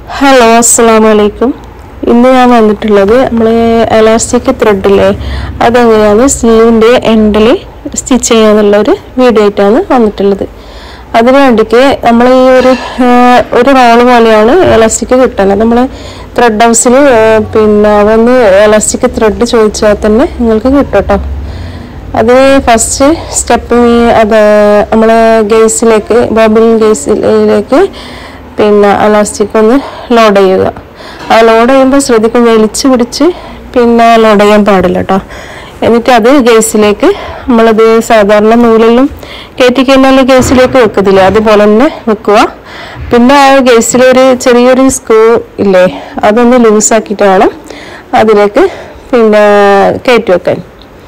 hello അസ്സാം വലൈക്കും ഇന്ന് ഞാൻ വന്നിട്ടുള്ളത് നമ്മൾ എലാസ്റ്റിക് ത്രെഡില്ലേ അതെങ്ങനെയാണ് സ്ലീവിൻ്റെ എൻഡിൽ സ്റ്റിച്ച് ചെയ്യാന്നുള്ള ഒരു വീഡിയോ ആയിട്ടാണ് വന്നിട്ടുള്ളത് അതിന് വേണ്ടിക്ക് നമ്മൾ ഈ ഒരു ആ, ഒരു റോള് പോലെയാണ് എലാസ്റ്റിക് കിട്ടുന്നത് നമ്മൾ ത്രെഡ് ഹൗസിൽ പിന്നെ വന്ന് എലാസ്റ്റിക് ത്രെഡ് ചോദിച്ചാൽ തന്നെ നിങ്ങൾക്ക് കിട്ടും കേട്ടോ അത് ഫസ്റ്റ് സ്റ്റെപ്പ് അത് നമ്മൾ ഗേസിലേക്ക് ബബിൾ ഗേസിലേക്ക് പിന്നെ അലാസ്റ്റിക് ഒന്ന് ലോഡ് ചെയ്യുക ആ ലോഡ് ചെയ്യുമ്പോൾ ശ്രദ്ധിക്കും വലിച്ചു പിടിച്ച് പിന്നെ ലോഡ് ചെയ്യാൻ പാടില്ല കേട്ടോ എന്നിട്ട് അത് ഗേസിലേക്ക് നമ്മളത് സാധാരണ നൂലിലും കയറ്റി കഴിഞ്ഞാൽ ഗേസിലേക്ക് വെക്കത്തില്ലേ അതുപോലെ തന്നെ വെക്കുക പിന്നെ ആ ഗേസിലൊരു ചെറിയൊരു സ്ക്രൂ ഇല്ലേ അതൊന്ന് ലൂസാക്കിയിട്ട് വേണം അതിലേക്ക് പിന്നെ കയറ്റി വെക്കാൻ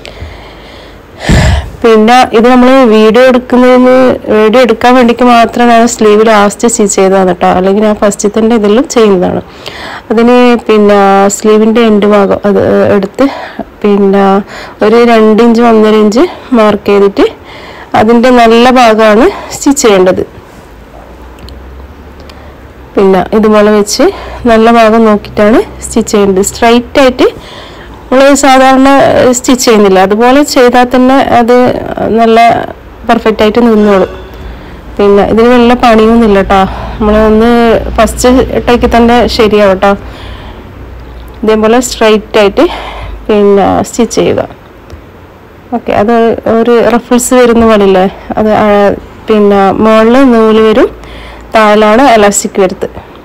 പിന്നെ ഇത് നമ്മൾ വീഡിയോ എടുക്കുന്നതിന് വീഡിയോ എടുക്കാൻ വേണ്ടിക്ക് മാത്രം ഞാൻ സ്ലീവ് ലാസ്റ്റ് സ്റ്റിച്ച് ചെയ്തതാണ് കേട്ടോ അല്ലെങ്കിൽ ഞാൻ ഫസ്റ്റ് തന്നെ ഇതെല്ലാം ചെയ്യുന്നതാണ് അതിന് പിന്നെ സ്ലീവിൻ്റെ എൻഡ് ഭാഗം അത് എടുത്ത് പിന്നെ ഒരു രണ്ട് ഇഞ്ച് ഒന്നര ഇഞ്ച് മാർക്ക് ചെയ്തിട്ട് അതിൻ്റെ നല്ല ഭാഗമാണ് സ്റ്റിച്ച് ചെയ്യേണ്ടത് പിന്നെ ഇതുപോലെ വെച്ച് നല്ല ഭാഗം നോക്കിയിട്ടാണ് സ്റ്റിച്ച് ചെയ്യേണ്ടത് സ്ട്രൈറ്റ് ആയിട്ട് നമ്മൾ സാധാരണ സ്റ്റിച്ച് ചെയ്യുന്നില്ല അതുപോലെ ചെയ്താൽ തന്നെ അത് നല്ല പെർഫെക്റ്റ് ആയിട്ട് നിന്നോളും പിന്നെ ഇതിന് വല്ല പണിയൊന്നുമില്ല കേട്ടോ നമ്മൾ ഒന്ന് ഫസ്റ്റ് ടേക്ക് തന്നെ ശരിയാവും കേട്ടോ ഇതേപോലെ സ്ട്രൈറ്റ് ആയിട്ട് പിന്നെ സ്റ്റിച്ച് ചെയ്യുക ഓക്കെ അത് ഒരു റഫിൾസ് വരുന്ന പോലില്ലേ അത് ആ, പിന്നെ മുകളിൽ നൂല് വരും താഴെയാണ് എലാസ്റ്റിക് വരുന്നത്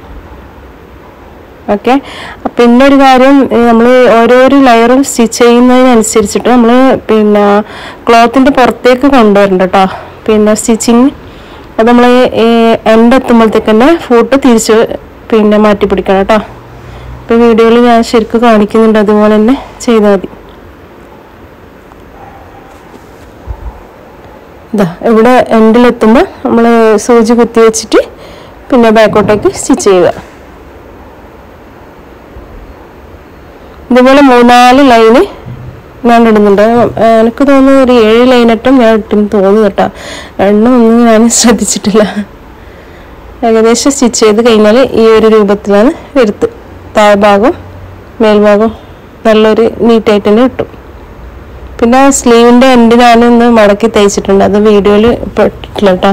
ഓക്കെ പിന്നെ ഒരു കാര്യം നമ്മൾ ഓരോരോ ലെയറും സ്റ്റിച്ച് ചെയ്യുന്നതിനനുസരിച്ചിട്ട് നമ്മൾ പിന്നെ ക്ലോത്തിൻ്റെ പുറത്തേക്ക് കൊണ്ടുവരണ്ട കേട്ടോ പിന്നെ സ്റ്റിച്ചിങ് അത് നമ്മൾ എൻഡ് എത്തുമ്പോഴത്തേക്ക് തന്നെ ഫൂട്ട് തിരിച്ച് പിന്നെ മാറ്റി പിടിക്കണം കേട്ടോ ഇപ്പം വീഡിയോയിൽ ഞാൻ ശരിക്കും കാണിക്കുന്നുണ്ട് അതുപോലെ തന്നെ ചെയ്താൽ മതി ഇതാ ഇവിടെ എൻഡിലെത്തുമ്പോൾ നമ്മൾ സൂചി കുത്തി വെച്ചിട്ട് പിന്നെ ബാക്കോട്ടേക്ക് സ്റ്റിച്ച് ചെയ്യുക ഇതുപോലെ മൂന്നാല് ലൈന് ഞാൻ ഇടുന്നുണ്ട് ആ, എനിക്ക് തോന്നുന്നു ഒരു ഏഴ് ലൈനട്ടും ഞാൻ ഇട്ടെന്ന് തോന്നുന്നു കേട്ടോ എണ്ണം ഒന്നും ഞാൻ ശ്രദ്ധിച്ചിട്ടില്ല ഏകദേശം സ്റ്റിച്ച് ചെയ്ത് കഴിഞ്ഞാൽ ഈ ഒരു രൂപത്തിലാണ് വരുത്ത് താഴ്ഭാഗം മേൽഭാഗം നല്ലൊരു നീറ്റായിട്ട് തന്നെ കിട്ടും പിന്നെ സ്ലീവിൻ്റെ എൻഡ് ഞാനൊന്ന് മടക്കി തയ്ച്ചിട്ടുണ്ട് അത് വീഡിയോയിൽ പെട്ടിട്ടില്ല കേട്ടോ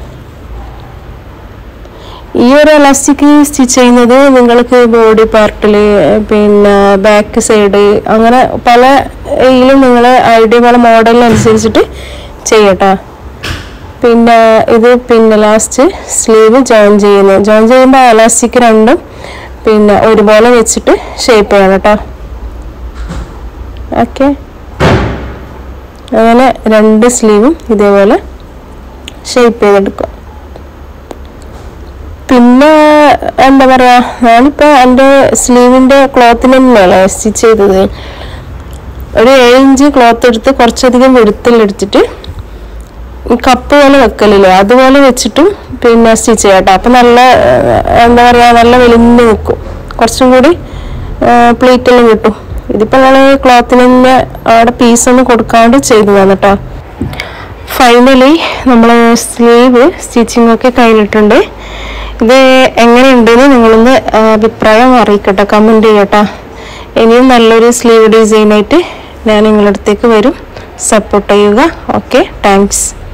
ഈ ഒരു എലാസ്റ്റിക് സ്റ്റിച്ച് ചെയ്യുന്നത് നിങ്ങൾക്ക് ബോഡി പാർട്ടിൽ പിന്നെ ബാക്ക് സൈഡ് അങ്ങനെ പല ഇതിലും നിങ്ങൾ ഐഡിയ പല മോഡലിനനുസരിച്ചിട്ട് ചെയ്യട്ടോ പിന്നെ ഇത് പിന്നെ ലാസ്റ്റ് സ്ലീവ് ജോയിൻ ചെയ്യുന്നത് ജോയിൻ ചെയ്യുമ്പോൾ എലാസ്റ്റിക് രണ്ടും പിന്നെ ഒരുപോലെ വെച്ചിട്ട് ഷേപ്പ് ചെയ്യണം കേട്ടോ ഓക്കെ അങ്ങനെ രണ്ട് സ്ലീവും ഇതേപോലെ ഷേപ്പ് ചെയ്തെടുക്കുക പിന്നെ എന്താ പറയാ ഞാനിപ്പോ എൻ്റെ സ്ലീവിന്റെ ക്ലോത്തിന് തന്നെയല്ലേ സ്റ്റിച്ച് ചെയ്തത് ഒരു ഏഴ് ഇഞ്ച് ക്ലോത്ത് എടുത്ത് കുറച്ചധികം വെടുത്തിലെടുത്തിട്ട് ഈ കപ്പ് പോലെ വെക്കലില്ലേ അതുപോലെ വെച്ചിട്ടും പിന്നെ സ്റ്റിച്ച് ചെയ്യാം കേട്ടോ അപ്പൊ നല്ല ഏർ, എന്താ പറയാ നല്ല വെളിഞ്ഞ് നിൽക്കും കുറച്ചും കൂടി പ്ലേറ്റെല്ലാം കിട്ടും ഇതിപ്പോ ഞങ്ങൾ ക്ലോത്തിന് തന്നെ അവിടെ പീസൊന്നും കൊടുക്കാണ്ട് ചെയ്തതാണ് കേട്ടോ ഫൈനലി നമ്മൾ സ്ലീവ് സ്റ്റിച്ചിങ് ഒക്കെ കഴിഞ്ഞിട്ടുണ്ട് ഇത് എങ്ങനെയുണ്ടെന്ന് നിങ്ങളൊന്ന് ആ, അഭിപ്രായം അറിയിക്കട്ടെ കമൻറ്റ് ചെയ്യട്ടോ ഇനിയും നല്ലൊരു സ്ലീവ് ഡിസൈനായിട്ട് ഞാൻ നിങ്ങളുടെ അടുത്തേക്ക് വരും സപ്പോർട്ട് ചെയ്യുക ഓക്കെ താങ്ക്സ്